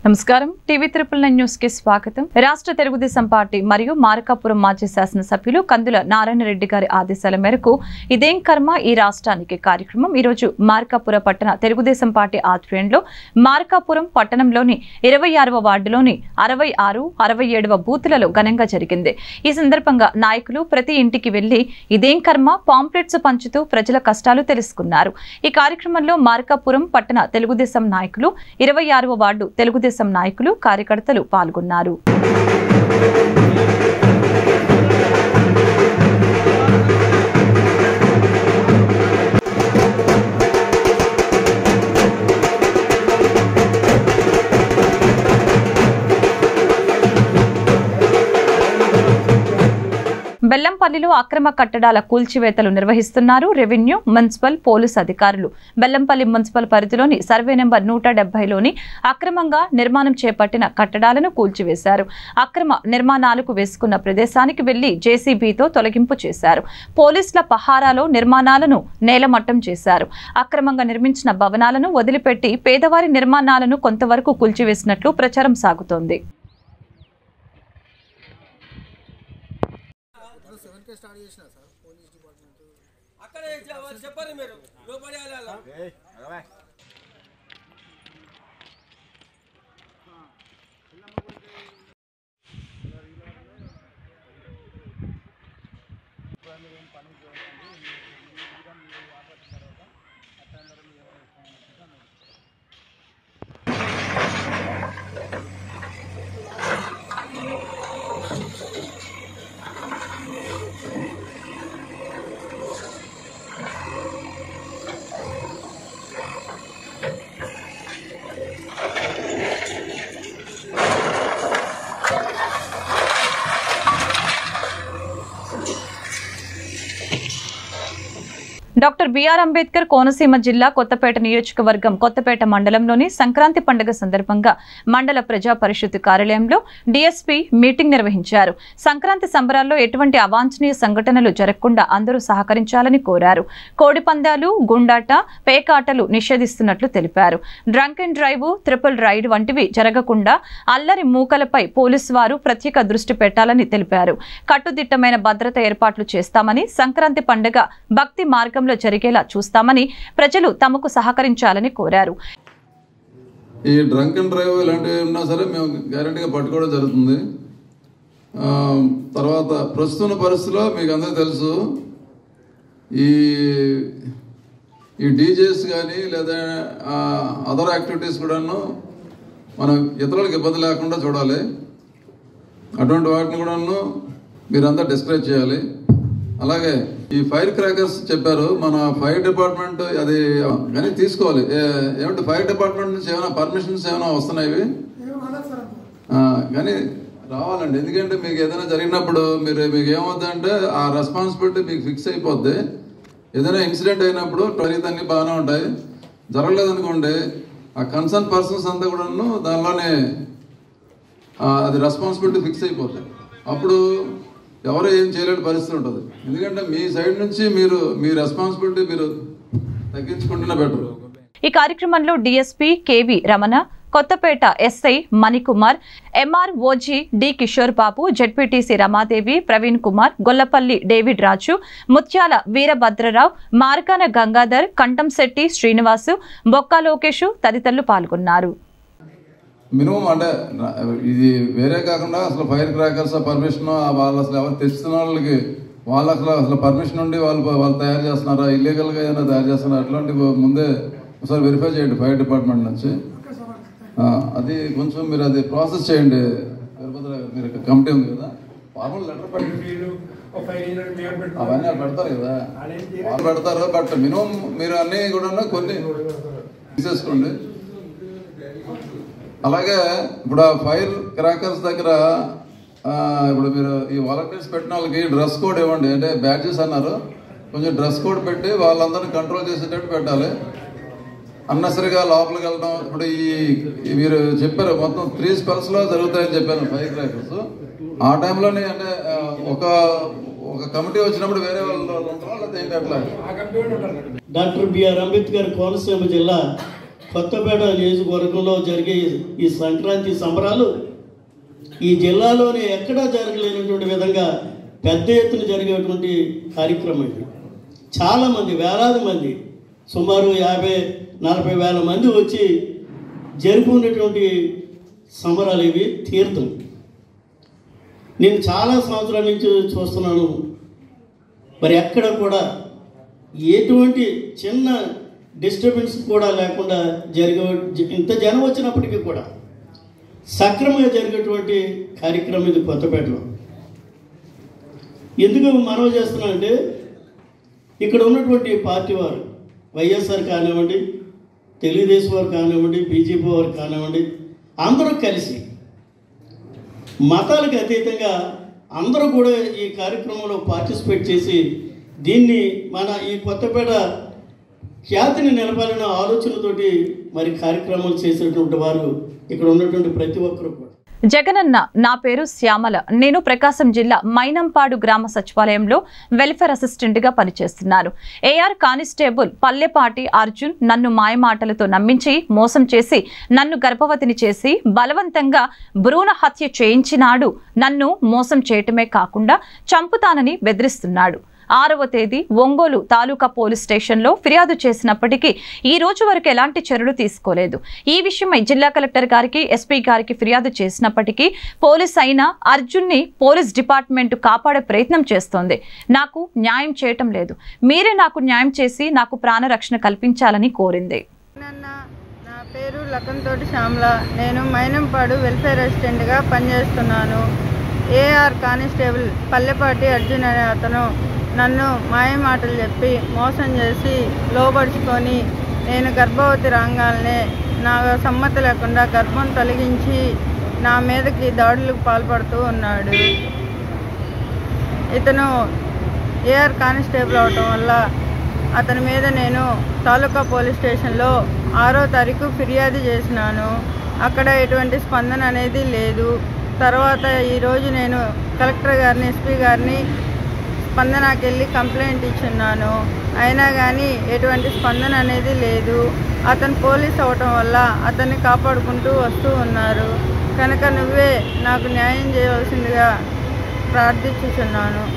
నమస్కారం TV triple nine news కి స్వాగతం రాష్ట్ర తెలుగుదేశం పార్టీ మరియు మార్కాపురం మాజీ శాసనసభ్యులు కందుల నారాయణ రెడ్డి గారి ఆదేశాల మేరకు ఇదేం కర్మ ఈ రాష్ట్రానికి కార్యక్రమం ఈ రోజు మార్కాపుర పట్టణ తెలుగుదేశం పార్టీ ఆధ్వర్యంలో మార్కాపురం పట్టణంలోని ఇరవై ఆరవ వార్డులోని అరవై ఆరు అరవై ఏడవ బూతులలో ఘనంగా జరిగింది ఈ సందర్భంగా నాయకులు ప్రతి ఇంటికి వెళ్లి ఇదేం కర్మ పాంప్లెట్స్ పంచుతూ ప్రజల కష్టాలు తెలుసుకున్నారు ఈ కార్యక్రమంలో మార్కాపురం పట్టణ తెలుగుదేశం నాయకులు ఇరవై ఆరవ వార్డు తెలుగుదేశం నాయకులు కార్యకర్తలు పాల్గొన్నారు బెల్లంపల్లిలో అక్రమ కట్టడాల కూల్చివేతలు నిర్వహిస్తున్నారు రెవెన్యూ మున్సిపల్ పోలీస్ అధికారులు బెల్లంపల్లి మున్సిపల్ పరిధిలోని సర్వే నెంబర్ నూట డెబ్బైలోని అక్రమంగా నిర్మాణం చేపట్టిన కట్టడాలను కూల్చివేశారు అక్రమ నిర్మాణాలకు వేసుకున్న ప్రదేశానికి వెళ్లి జేసీబీతో తొలగింపు చేశారు పోలీసుల పహారాలో నిర్మాణాలను నేలమట్టం చేశారు అక్రమంగా నిర్మించిన భవనాలను వదిలిపెట్టి పేదవారి నిర్మాణాలను కొంతవరకు కూల్చివేసినట్లు ప్రచారం సాగుతోంది అక్కడే ఇట్లా చెప్పరు మీరు లోపలి వెళ్ళాలా డాక్టర్ బిఆర్ అంబేద్కర్ కోనసీమ జిల్లా కొత్తపేట నియోజకవర్గం కొత్తపేట మండలంలోని సంక్రాంతి పండుగ సందర్భంగా మండల ప్రజా పరిషత్ కార్యాలయంలో డీఎస్పీ మీటింగ్ నిర్వహించారు సంక్రాంతి సంబరాల్లో ఎటువంటి అవాంఛనీయ సంఘటనలు జరగకుండా అందరూ సహకరించాలని కోరారు కోడి పందాలు గుండాట పేకాటలు నిషేధిస్తున్నట్లు తెలిపారు drunk and drive triple ride వంటివి జరగకుండా అల్లరి మూకలపై పోలీసు వారు ప్రత్యేక దృష్టి పెట్టాలని తెలిపారు కట్టుదిట్టమైన భద్రత ఏర్పాట్లు చేస్తామని సంక్రాంతి పండుగ భక్తి మార్గంలో జరిగేలా చూస్తామని ప్రజలు తమకు సహకరించాలని కోరారు ఈ డ్రంక్ అండ్ డ్రైవ్ ఇలాంటివి ఉన్నా సరే మేము గ్యారంటీగా పట్టుకోవడం జరుగుతుంది ఆ, తర్వాత ప్రస్తుత పరిస్థితిలో మీకు అందరికీ తెలుసు ఈ ఈ డీజేస్ కానీ లేదా అదర్ యాక్టివిటీస్ కూడాను మనం ఇతరులకు ఇబ్బంది లేకుండా చూడాలి అటువంటి వాటిని కూడాను మీరంతా డిస్కరేజ్ చేయాలి అలాగే ఈ ఫైర్ క్రాకర్స్ చెప్పారు మన ఫైర్ డిపార్ట్మెంట్ అది కానీ తీసుకోవాలి ఏ- ఏమంటే ఫైర్ డిపార్ట్మెంట్ నుంచి ఏమైనా పర్మిషన్స్ ఏమైనా వస్తున్నాయి ఇవి? ఆ, కానీ రావాలండి ఎందుకంటే మీకు ఏదైనా జరిగినప్పుడు మీరు మీకు ఏమవుతుందంటే ఆ రెస్పాన్సిబిలిటీ మీకు ఫిక్స్ అయిపోద్ది ఏదైనా ఇన్సిడెంట్ అయినప్పుడు ట్వరీత్ అన్ని బాగానే ఉంటాయి జరగలేదనుకోండి ఆ కన్సర్న్ పర్సన్స్ అంతా కూడాను దానిలోనే ఆ, అది రెస్పాన్సిబిలిటీ ఫిక్స్ అయిపోతాయి అప్పుడు ఎవరు ఏం చేయలేని పరిస్థితి ఉంటుంది ఎందుకంటే మీ సైడ్ నుంచి మీరు మీ రెస్పాన్సిబిలిటీ మీరు తగ్గించుకుంటేనే బెటర్ ఈ కార్యక్రమంలో DSP KV Ramana Kothapeta SI Manikumar MR ఓజీ D Kishore Babu ZPTC Ramadevi Praveen Kumar Gollapalli David Raju Muthyala Veerabhadrarao మార్కాన Gangadhar కంఠంశెట్టి Srinivasu బొక్క లోకేష్ తదితరులు పాల్గొన్నారు మినిమం అంటే నా- ఇది వేరే కాకుండా అసలు ఫైర్ క్రాకర్స్ పర్మిషన్ వాళ్ళు అసలు ఎవరు తెచ్చిన వాళ్ళకి వాళ్ళు అసలు అసలు పర్మిషన్ ఉండి వాళ్ళు వాళ్ళు తయారు చేస్తున్నారా ఇల్లీగల్ గా ఏదైనా తయారు చేస్తున్నారా అట్లాంటివి ముందే ఒకసారి వెరిఫై చేయండి ఫైర్ డిపార్ట్మెంట్ నుంచి ఆ, అది కొంచెం మీరు అది ప్రాసెస్ చేయండి వీరభద్ర గారు, మీరు కమిటీ ఉంది కదా ఫార్మల్ లెటర్ పెట్టి అవన్నీ వాళ్ళు పెడతారు కదా వాళ్ళు పెడతారు బట్ మినిమం మీరు అన్ని కూడా కొన్ని తీసేసుకోండి అలాగే ఇప్పుడు ఆ ఫైర్ క్రాకర్స్ దగ్గర ఆ, ఇప్పుడు మీరు ఈ వాలంటీర్స్ పెట్టిన వాళ్ళకి డ్రెస్ కోడ్ ఇవ్వండి అంటే బ్యాడ్జెస్ అన్నారు కొంచెం డ్రెస్ కోడ్ పెట్టి వాళ్ళందరినీ కంట్రోల్ చేసేటట్టు పెట్టాలి అన్నసరిగా లోపలికి వెళ్ళడం ఇప్పుడు ఈ ఈ మీరు చెప్పారు మొత్తం త్రీ స్పెల్స్ లో జరుగుతాయని చెప్పాను ఫైర్ క్రాకర్స్ ఆ టైంలోనే అంటే ఆ, ఒక ఒక కమిటీ వచ్చినప్పుడు వేరే వాళ్ళు ఉంటారా లేకపోతే ఏంటి అట్లా డాక్టర్ బిఆర్ అంబేద్కర్ కోనసీమ జిల్లా కొత్తపేట నియోజకవర్గంలో జరిగే ఈ సంక్రాంతి సంబరాలు ఈ జిల్లాలోనే ఎక్కడా జరగలేనటువంటి విధంగా పెద్ద ఎత్తున జరిగేటువంటి కార్యక్రమం ఇది చాలామంది వేలాది మంది సుమారు యాభై నలభై వేల మంది వచ్చి జరుపుకునేటువంటి సంబరాలు ఇవి తీర్థం నేను చాలా సంవత్సరాల నుంచి చూస్తున్నాను మరి ఎక్కడ కూడా ఎటువంటి చిన్న డిస్టర్బెన్స్ కూడా లేకుండా జరిగే ఇంత జనం వచ్చినప్పటికీ కూడా సక్రమంగా జరిగేటువంటి కార్యక్రమం ఇది కొత్తపేటలో ఎందుకు మనవి చేస్తున్నానంటే ఇక్కడ ఉన్నటువంటి పార్టీ వారు వైఎస్ఆర్ కానివ్వండి తెలుగుదేశం వారు కానివ్వండి బీజేపీ వారు కానివ్వండి అందరూ కలిసి మతాలకు అతీతంగా అందరూ కూడా ఈ కార్యక్రమంలో పార్టిసిపేట్ చేసి దీన్ని మన ఈ కొత్తపేట ఖ్యాతిని నిలపాలన్న ఆలోచనతోటి మరి కార్యక్రమాలు చేసేటువంటి వారు ఇక్కడ ఉన్నటువంటి ప్రతి ఒక్కరు కూడా జగనన్న నా పేరు శ్యామల నేను ప్రకాశం జిల్లా మైనంపాడు గ్రామ సచివాలయంలో వెల్ఫేర్ అసిస్టెంట్ గా పనిచేస్తున్నాను ఏఆర్ కానిస్టేబుల్ పల్లెపాటి అర్జున్ నన్ను మాయమాటలతో నమ్మించి మోసం చేసి నన్ను గర్భవతిని చేసి బలవంతంగా భ్రూణ హత్య చేయించినాడు నన్ను మోసం చేయటమే కాకుండా చంపుతానని బెదిరిస్తున్నాడు ఆరవ తేదీ ఒంగోలు తాలూకా పోలీస్ స్టేషన్లో ఫిర్యాదు చేసినప్పటికీ ఈ రోజు వరకు ఎలాంటి చర్యలు తీసుకోలేదు ఈ విషయమై జిల్లా కలెక్టర్ గారికి ఎస్పీ గారికి ఫిర్యాదు చేసినప్పటికీ పోలీస్ అయినా అర్జున్ని పోలీస్ డిపార్ట్మెంట్ కాపాడే ప్రయత్నం చేస్తోంది నాకు న్యాయం చేయటం లేదు మీరే నాకు న్యాయం చేసి నాకు ప్రాణరక్షణ కల్పించాలని కోరింది నన్న నా పేరు లకంతోటి శ్యామల నేను మైనంపాడు వెల్ఫేర్ అసిస్టెంట్గా పనిచేస్తున్నాను ఏఆర్ కానిస్టేబుల్ పల్లెపాటి అర్జున్ అనే అతను నన్ను మాయ మాటలు చెప్పి మోసం చేసి లోపరుచుకొని నేను గర్భవతి రాగానే నా సమ్మతి లేకుండా గర్భం తొలగించి నా మీదకి దాడులకు పాల్పడుతూ ఉన్నాడు ఇతను ఏఆర్ కానిస్టేబుల్ అవటం వల్ల అతని మీద నేను తాలూకా పోలీస్ స్టేషన్లో ఆరో తారీఖు ఫిర్యాదు చేసినాను అక్కడ ఎటువంటి స్పందన అనేది లేదు తర్వాత ఈరోజు నేను కలెక్టర్ గారిని ఎస్పీ గారిని స్పందనకి వెళ్ళి కంప్లైంట్ ఇచ్చున్నాను అయినా కానీ ఎటువంటి స్పందన అనేది లేదు అతను పోలీస్ అవటం వల్ల అతన్ని కాపాడుకుంటూ వస్తూ ఉన్నారు కనుక నువ్వే నాకు న్యాయం చేయవలసిందిగా ప్రార్థించుచున్నాను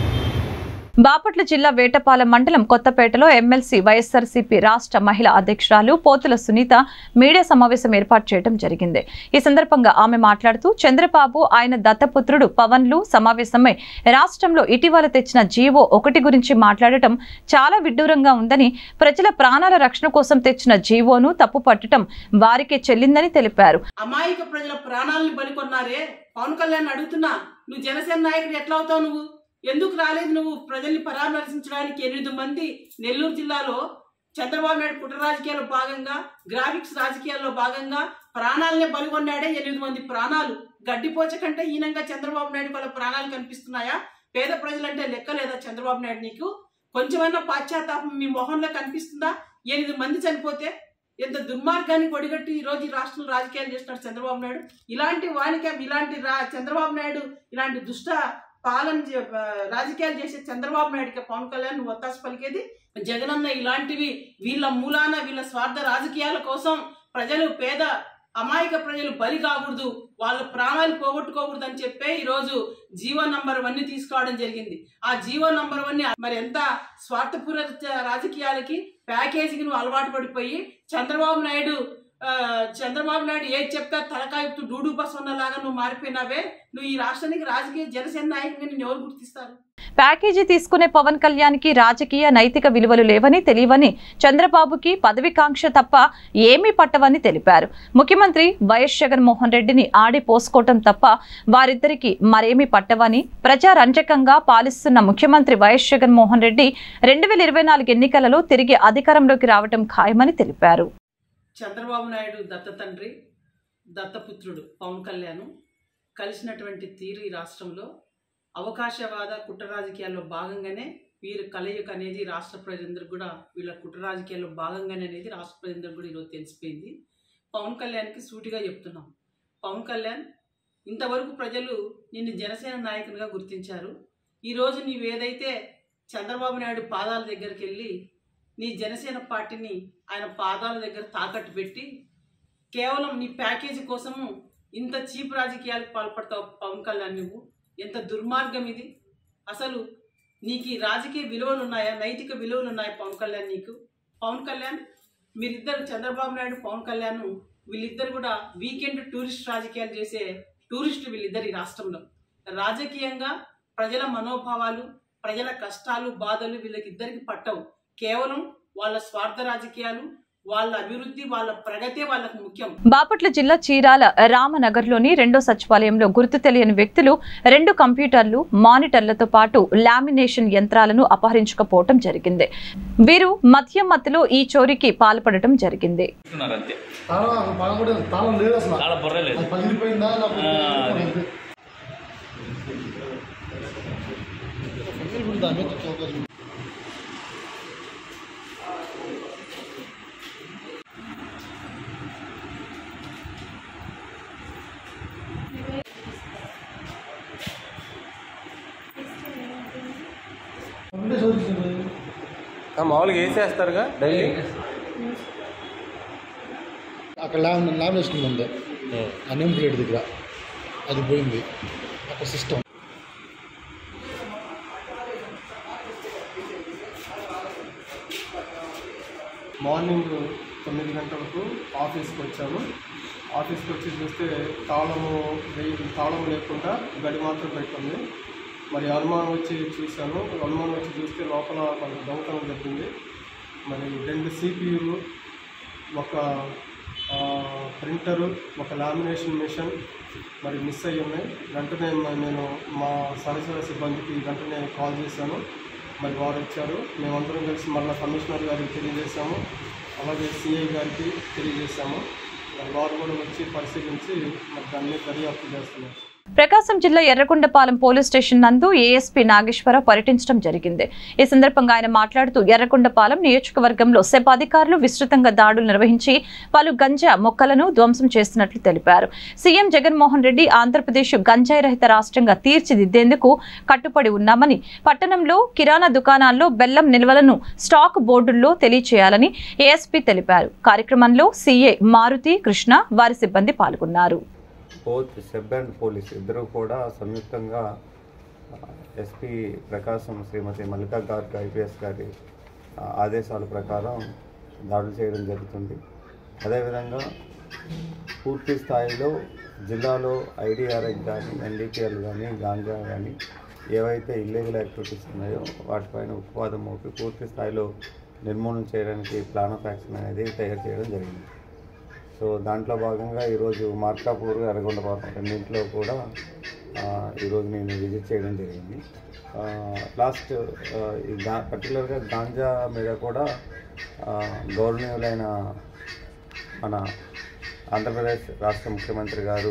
బాపట్ల జిల్లా వేటపాలెం మండలం కొత్తపేటలో ఎమ్మెల్సీ వైఎస్ఆర్సీపీ రాష్ట్ర మహిళా అధ్యక్షురాలు పోతుల సునీత మీడియా సమావేశం ఏర్పాటు చేయడం జరిగింది ఈ సందర్భంగా ఆమె మాట్లాడుతూ చంద్రబాబు ఆయన దత్తపుత్రుడు పవన్లు సమావేశమై రాష్ట్రంలో ఇటీవల తెచ్చిన జీవో ఒకటి గురించి మాట్లాడటం చాలా విడ్డూరంగా ఉందని ప్రజల ప్రాణాల రక్షణ కోసం తెచ్చిన జీవోను తప్పు పట్టడం వారికే చెల్లిందని తెలిపారు అమాయక ప్రజల ప్రాణాలను బలికొన్నారే పవన్ కళ్యాణ్ అడుగుతున్నా నువ్వు జనసేన నాయకుడు ఎట్లా అవుతావు నువ్వు ఎందుకు రాలేదు నువ్వు ప్రజల్ని పరామర్శించడానికి ఎనిమిది మంది నెల్లూరు జిల్లాలో చంద్రబాబు నాయుడు కుట్ర రాజకీయాల్లో భాగంగా గ్రాఫిక్స్ రాజకీయాల్లో భాగంగా ప్రాణాలనే బలిగొన్నాడే ఎనిమిది మంది ప్రాణాలు గడ్డిపోచ కంటే హీనంగా చంద్రబాబు నాయుడు వాళ్ళ ప్రాణాలు కనిపిస్తున్నాయా పేద ప్రజలంటే లెక్క లేదా చంద్రబాబు నాయుడు నీకు కొంచెమైనా పాశ్చాత్తాపం మీ మొహంలో కనిపిస్తుందా ఎనిమిది మంది చనిపోతే ఎంత దుర్మార్గాన్ని కొడిగట్టి ఈ రోజు ఈ రాష్ట్రంలో రాజకీయాలు చేస్తున్నాడు చంద్రబాబు నాయుడు ఇలాంటి వానికి ఇలాంటి రా చంద్రబాబు నాయుడు ఇలాంటి దుష్ట పాలన చే- ఆ, రాజకీయాలు చేసే చంద్రబాబు నాయుడుకి పవన్ కళ్యాణ్ నువ్వు ఒత్తాసు పలికేది జగనన్న ఇలాంటివి వీళ్ళ మూలాన వీళ్ళ స్వార్థ రాజకీయాల కోసం ప్రజలు పేద అమాయక ప్రజలు బలి కాకూడదు వాళ్ళ ప్రాణాలు పోగొట్టుకోకూడదు అని చెప్పే ఈరోజు జీవో నంబర్ వన్ ని తీసుకురావడం జరిగింది ఆ జీవో నంబర్ వన్ ని మరి ఎంత స్వార్థపూర రాజకీయాలకి ప్యాకేజీకి నువ్వు అలవాటు పడిపోయి చంద్రబాబు నాయుడు ఆ, చంద్రబాబు నాయుడు ఏది చెప్తా తలకాయపు డూడు బస్ ఉన్నలాగా నువ్వు మారిపోయినావే నువ్వు ఈ రాష్ట్రానికి రాజకీయ జనసేన నాయకుడిగా నిన్ను ఎవరు గుర్తిస్తారు ప్యాకేజీ తీసుకునే పవన్ కళ్యాణ్కి రాజకీయ నైతిక విలువలు లేవని తెలియవని చంద్రబాబుకి పదవికాంక్ష తప్ప ఏమీ పట్టవని తెలిపారు ముఖ్యమంత్రి వైఎస్ జగన్మోహన్ రెడ్డిని ఆడి పోసుకోవటం తప్ప వారిద్దరికి మరేమీ పట్టవని ప్రజారంజకంగా పాలిస్తున్న ముఖ్యమంత్రి వైఎస్ జగన్మోహన్ రెడ్డి రెండు వేల ఇరవై నాలుగు ఎన్నికలలో తిరిగి అధికారంలోకి రావటం ఖాయమని తెలిపారు చంద్రబాబు నాయుడు దత్త తండ్రి దత్తపుత్రుడు పవన్ కళ్యాణ్ కలిసినటువంటి తీరు ఈ రాష్ట్రంలో అవకాశవాద కుట్ర రాజకీయాల్లో భాగంగానే వీరి కలయిక అనేది రాష్ట్ర ప్రజలందరికీ కూడా వీళ్ళ కుట్ర రాజకీయాల్లో భాగంగానే అనేది రాష్ట్ర ప్రజలందరికీ కూడా ఈరోజు తెలిసిపోయింది పవన్ కళ్యాణ్కి సూటిగా చెప్తున్నాం పవన్ కళ్యాణ్ ఇంతవరకు ప్రజలు నిన్ను జనసేన నాయకునిగా గుర్తించారు ఈరోజు నీవేదైతే చంద్రబాబు నాయుడు పాదాల దగ్గరికి వెళ్ళి నీ జనసేన పార్టీని ఆయన పాదాల దగ్గర తాకట్టు పెట్టి కేవలం నీ ప్యాకేజీ కోసము ఇంత చీప్ రాజకీయాలకు పాల్పడతావు పవన్ కళ్యాణ్ నువ్వు ఎంత దుర్మార్గం ఇది అసలు నీకు ఈ రాజకీయ విలువలు ఉన్నాయా నైతిక విలువలు ఉన్నాయా పవన్ కళ్యాణ్ నీకు పవన్ కళ్యాణ్ మీరిద్దరు చంద్రబాబు నాయుడు పవన్ కళ్యాణ్ వీళ్ళిద్దరు కూడా వీకెండ్ టూరిస్ట్ రాజకీయాలు చేసే టూరిస్టులు వీళ్ళిద్దరు ఈ రాష్ట్రంలో రాజకీయంగా ప్రజల మనోభావాలు ప్రజల కష్టాలు బాధలు వీళ్ళకిద్దరికి పట్టవు కేవలం వాళ్ళ స్వార్థ రాజకీయాలు వాళ్ళ అభివృద్ధి వాళ్ళ ప్రగతే వాళ్ళకు ముఖ్యం బాపట్ల జిల్లా చీరాల రామనగర్లోని రెండో సచివాలయంలో గుర్తు తెలియని వ్యక్తులు రెండు కంప్యూటర్లు మానిటర్లతో పాటు లామినేషన్ యంత్రాలను అపహరించుకుపోవటం జరిగింది వీరు మద్యం మత్తులో ఈ చోరీకి పాల్పడటం జరిగింది ఉన్నారు అంతే తాళం అసలు పగలగొట్టే తాళం లేదు అసలు చాలా బుర్ర లేదు అది పగిలిపోయిందా లేకపోతే ఆ, అది. అంతే. ఇప్పుడు దాని మీద అవకాశం ఉంది. ఉండే చోదిస్తుంది. మామూలుగా వేసేస్తారుగా డైలీ అక్కడ లామిన లామినేషన్ ఉంది ఆ నేమ్ ప్లేట్ దగ్గర అది పోయింది అక్కడ సిస్టమ్ మార్నింగ్ తొమ్మిది గంటలకు ఆఫీస్కి వచ్చాను ఆఫీస్కి వచ్చి చూస్తే తాళము వేయి- తాళం లేకుండా గడి మాత్రం పెట్టింది మరి అనుమానం వచ్చి చూశాను అనుమానం వచ్చి చూస్తే లోపల మనకు దొంగతనం జరిగింది మరి రెండు సిపియులు ఒక ఆ, ప్రింటరు ఒక లామినేషన్ మిషన్ మరి మిస్ అయ్యి ఉన్నాయి వెంటనే మ- నేను మా సరసర సిబ్బందికి వెంటనే కాల్ చేశాను మరి వారు వచ్చారు మేమందరం కలిసి మళ్ళీ కమిషనర్ గారికి తెలియజేశాము అలాగే సిఐ గారికి తెలియజేశాము మరి వారు కూడా వచ్చి పరిశీలించి మరి దాన్ని దర్యాప్తు చేస్తున్నారు ప్రకాశం జిల్లా ఎర్రగొండపాలెం పోలీస్ స్టేషన్ నందు ఏఎస్పీ నాగేశ్వరరావు పర్యటించడం జరిగింది ఈ సందర్భంగా ఆయన మాట్లాడుతూ ఎర్రగొండపాలెం నియోజకవర్గంలో సెబ్ అధికారులు విస్తృతంగా దాడులు నిర్వహించి పలు గంజా మొక్కలను ధ్వంసం చేస్తున్నట్లు తెలిపారు సీఎం జగన్మోహన్ రెడ్డి ఆంధ్రప్రదేశ్ గంజాయి రహిత రాష్ట్రంగా తీర్చిదిద్దేందుకు కట్టుబడి ఉన్నామని పట్టణంలో కిరాణా దుకాణాల్లో బెల్లం నిల్వలను స్టాక్ బోర్డుల్లో తెలియచేయాలని ఏఎస్పీ తెలిపారు కార్యక్రమంలో సీఏ మారుతి కృష్ణ వారి సిబ్బంది పాల్గొన్నారు బోత్ సెబ్ అండ్ పోలీస్ ఇద్దరు కూడా సంయుక్తంగా ఎస్పీ ప్రకాశం శ్రీమతి మల్లికా గార్గ్ ఐపీఎస్ గారి ఆ, ఆదేశాల ప్రకారం దాడులు చేయడం జరుగుతుంది అదేవిధంగా పూర్తి స్థాయిలో జిల్లాలో ఐడిఆర్ఐ కానీ ఎన్డీపీఎల్ కానీ గాంజా కానీ ఏవైతే ఇల్లీగల్ యాక్టివిటీస్ ఉన్నాయో వాటిపైన ఉత్పాదం మోపి పూర్తి స్థాయిలో నిర్మూలన చేయడానికి ప్లాన్ ఆఫ్ యాక్షన్ అనేది తయారు చేయడం జరిగింది సో దాంట్లో భాగంగా ఈరోజు మార్కాపూర్ ఎర్రగొండపాలెం రెండింటిలో కూడా ఆ, ఈరోజు నేను విజిట్ చేయడం జరిగింది ఆ, లాస్ట్ ఆ, ఈ గా పర్టికులర్గా గాంజా మీద కూడా ఆ, గౌరవనీయులైన మన ఆంధ్రప్రదేశ్ రాష్ట్ర ముఖ్యమంత్రి గారు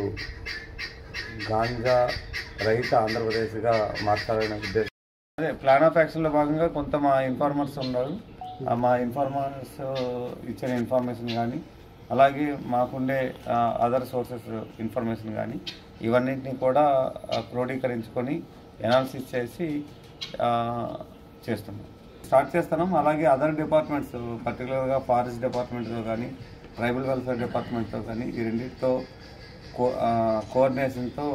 గాంజా రహిత ఆంధ్రప్రదేశ్గా మార్చాలనే ఉద్దేశం అదే ప్లాన్ ఆఫ్ యాక్షన్లో భాగంగా కొంత మా ఇన్ఫార్మర్స్ ఉన్నారు ఆ మా ఇన్ఫార్మర్స్ ఇచ్చిన ఇన్ఫర్మేషన్ కానీ అలాగే మాకుండే అదర్ సోర్సెస్ ఇన్ఫర్మేషన్ కానీ ఇవన్నింటినీ కూడా ఆ, క్రోడీకరించుకొని ఎనాలిసిస్ చేసి ఆ, చేస్తున్నాం స్టార్ట్ చేస్తున్నాం అలాగే అదర్ డిపార్ట్మెంట్స్ పర్టికులర్గా ఫారెస్ట్ డిపార్ట్మెంట్తో కానీ ట్రైబల్ వెల్ఫేర్ డిపార్ట్మెంట్తో కానీ ఈ రెండింటితో కో కోఆర్డినేషన్తో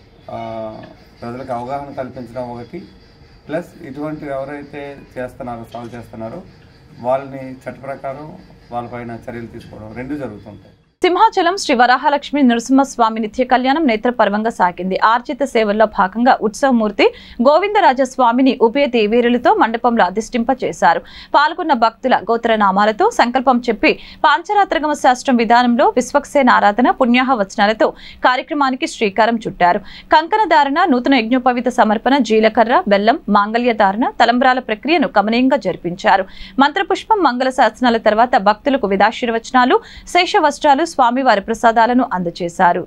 ప్రజలకు అవగాహన కల్పించడం ఒకటి ప్లస్ ఇటువంటి ఎవరైతే చేస్తున్నారో సాల్వ్ చేస్తున్నారో వాళ్ళని చట్ట ప్రకారం వాళ్ళపైన చర్యలు తీసుకోవడం రెండు జరుగుతుంటాయి సింహాచలం శ్రీ వరాహలక్ష్మి నరసింహస్వామి నిత్య కళ్యాణం నేత్రపర్వంగా సాగింది ఆర్జిత సేవల్లో భాగంగా ఉత్సవమూర్తి గోవిందరాజ స్వామిని ఉభయ దేవేరులతో మండపంలో అధిష్టింప చేశారు పాల్గొన్న భక్తుల గోత్రనామాలతో సంకల్పం చెప్పి పాంచరాత్రగమ శాస్త్రం విధానంలో విశ్వక్సేన ఆరాధన పుణ్యాహ వచనాలతో కార్యక్రమానికి శ్రీకారం చుట్టారు కంకణ ధారణ నూతన యజ్ఞోపవిత సమర్పణ జీలకర్ర బెల్లం మాంగళ్య ధారణ తలంబ్రాల ప్రక్రియను కమనీయంగా జరిపించారు మంత్రపుష్పం మంగళ శాసనాల తర్వాత భక్తులకు విదాశీర్వచనాలు శేష వస్త్రాలు స్వామివారి ప్రసాదాలను అందజేశారు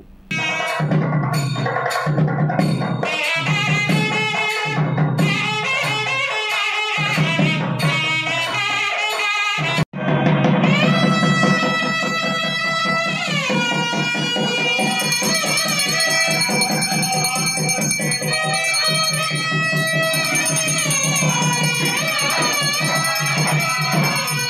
Thank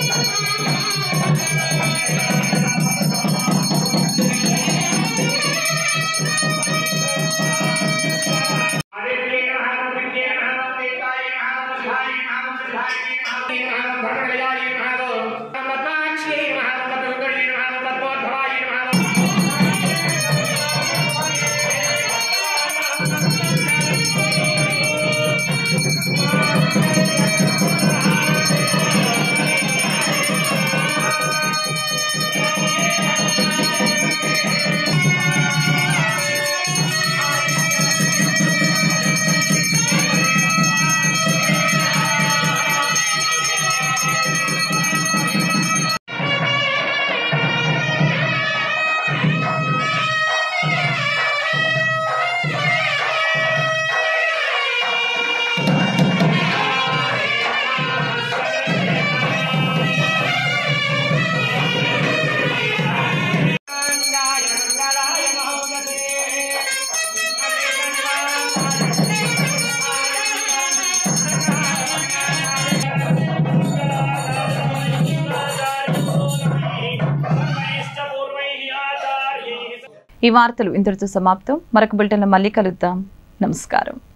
ఈ వార్తలు ఇంతటితో సమాప్తం మరొక బులెటిన్లో మళ్ళీ కలుద్దాం నమస్కారం